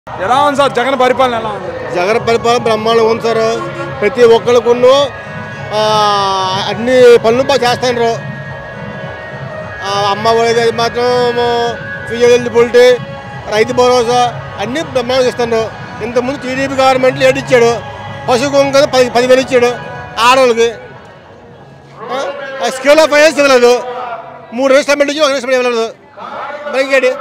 ఎలా ఉంది సార్ జగన్ పరిపాలన ఎలా ఉంది జగన్ పరిపాలన బ్రహ్మాండం ఉంది సార్ ప్రతి ఒక్కరికును అన్ని పనులు బాగా చేస్తున్నారు ఆ, అమ్మ ఒడి అది మాత్రం ఫిజికల్ పొలిటీ రైతు భరోసా అన్ని బ్రహ్మాండం ఇస్తున్నారు ఇంతకుముందు టీడీపీ గవర్నమెంట్ ఏడు ఇచ్చాడు పశు కుంక పది పదివేలు ఇచ్చాడు ఆడవాళ్ళకి ఆ, ఆ స్కేల్ ఆఫ్ ఫైనాన్స్ ఇవ్వలేదు మూడు ఇన్స్టాల్మెంట్ ఇచ్చి ఒక ఇన్స్టాల్మెంట్ ఇవ్వలేదు మరి ఇంకేంటి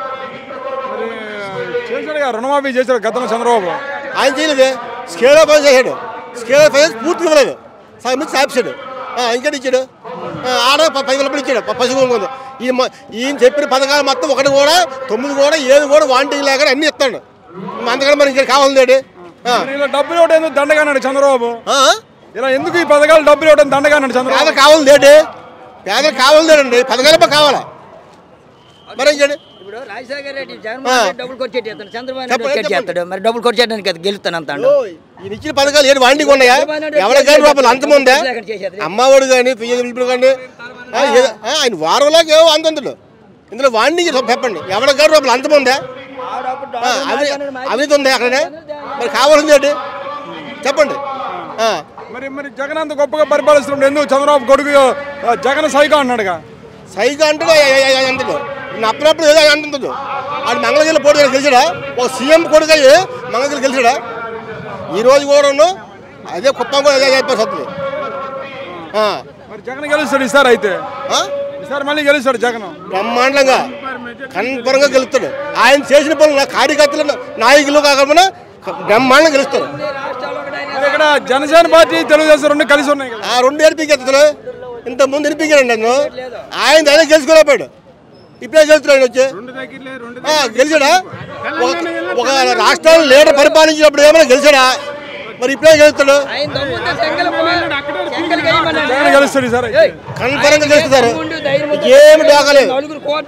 మరి చేశాడు కదా రుణమాఫీ చేశాడు గతంలో చంద్రబాబు ఆయన చేయలేదే స్కేల్ ఆఫ్ ఫైనాన్స్ చేశాడు స్కేల్ ఆఫ్ ఫైనాన్స్ పూర్తిగా ఇవ్వలేదు సగం నుంచి ఆపిస్తాడు ఇంకేటి ఇచ్చాడు ఆ, ఆడ ప- పది వేల ఇచ్చాడు ప- పశువు ఉంది ఈ మ- ఈయన చెప్పిన పథకాలు మొత్తం ఒకటి కూడా తొమ్మిది కూడా ఏది కూడా వాంటింగ్ లేకుండా అన్ని ఇస్తాడు అంతకన్నా మరి ఇంకా కావాలండి మరి ఇలా డబ్బులు ఇవ్వడం ఎందుకు దండగా అన్నాడు చంద్రబాబు ఇలా ఎందుకు ఈ పథకాలు డబ్బులు ఇవ్వడం దండగా అన్నాడు పేద చంద్రబాబు కావాలండి పేదలు కావాలండి పథకాలు కావాలా మరి ఇంకేంటి ఇప్పుడు రాజశేఖర రెడ్డి జగన్మోహన్ రెడ్డి డబ్బులు ఖర్చు చేస్తాడు చంద్రబాబు నాయుడు చెప్పండి, ఖర్చు చేస్తాడు మరి డబ్బులు ఖర్చు చేయడానికి కదా గెలుస్తాను అంటాడు ఈయన ఇచ్చిన పథకాలు ఏడు వాంటింగ్ ఉన్నాయా ఎవరికి కానీ రూపాయలు అంతం ఉందా అమ్మఒడు కానీ పిల్లలు కానీ ఆ, ఏదో- ఆ, ఆయన వారంలోకి ఏవో అంతంతుడు ఇందులో వాంటింగ్ చెప్పండి ఎవరికి కానీ రూపాయలు అంతం ఉందా ఆ, అవి అవినీతి ఉందా అక్కడనే మరి కావాల్సింది ఏంటి చెప్పండి ఆ, మరి మరి జగన్ అంత గొప్పగా పరిపాలిస్తున్నప్పుడు ఎందుకు చంద్రబాబు కొడుకు ఆ, జగన్ సైకో అన్నాడుగా సైగా అంటాడు అంతడు అప్పుడప్పుడు ఏదో అంటుందో ఆడు మంగళగిరి పోటీ గెలిచాడా ఒక సీఎం కొడుకు అయ్యి మంగళగిరి గెలిచాడా ఈ రోజు కూడాను అదే కుప్పం కూడా అదే చెప్పేసి వస్తుంది ఆ, మరి జగన్ గెలుస్తాడు ఈసారి అయితే ఆ? ఈసారి మళ్ళీ గెలుస్తాడు జగన్ బ్రహ్మాండంగా కన్ఫర్మ్గా గెలుస్తాడు ఆయన చేసిన పనులు కార్యకర్తలు నాయకులు కాకుండా బ్రహ్మాండంగా గెలుస్తారు మరి ఇక్కడ జనసేన పార్టీ తెలుగుదేశం రెండు కలిసి ఉన్నాయి కదా ఆ రెండు ఎనిపించేస్తాడు ఇంత ముందు ఎనిపించాడు నన్ను ఆయన ఆయన గెలుచుకోలేకపోయాడు ఇప్పుడే గెలుస్తున్నాడు వచ్చి ఆ, గెలిచాడా ఒక- ఒక రాష్ట్రాన్ని లీడర్ పరిపాలించినప్పుడు ఏమైనా గెలిచాడా మరి ఇప్పుడే గెలుస్తాడు ఆయన దమ్ముంటే సెంగల్ సెంగల్ జగన్ గెలుస్తాడు ఈసారి అయితే కన్ఫర్మ్గా గెలుస్తారు దమ్ముండు ధైర్యం ఉంటే ఏమి డోకలేదు నలుగురు కోట్లు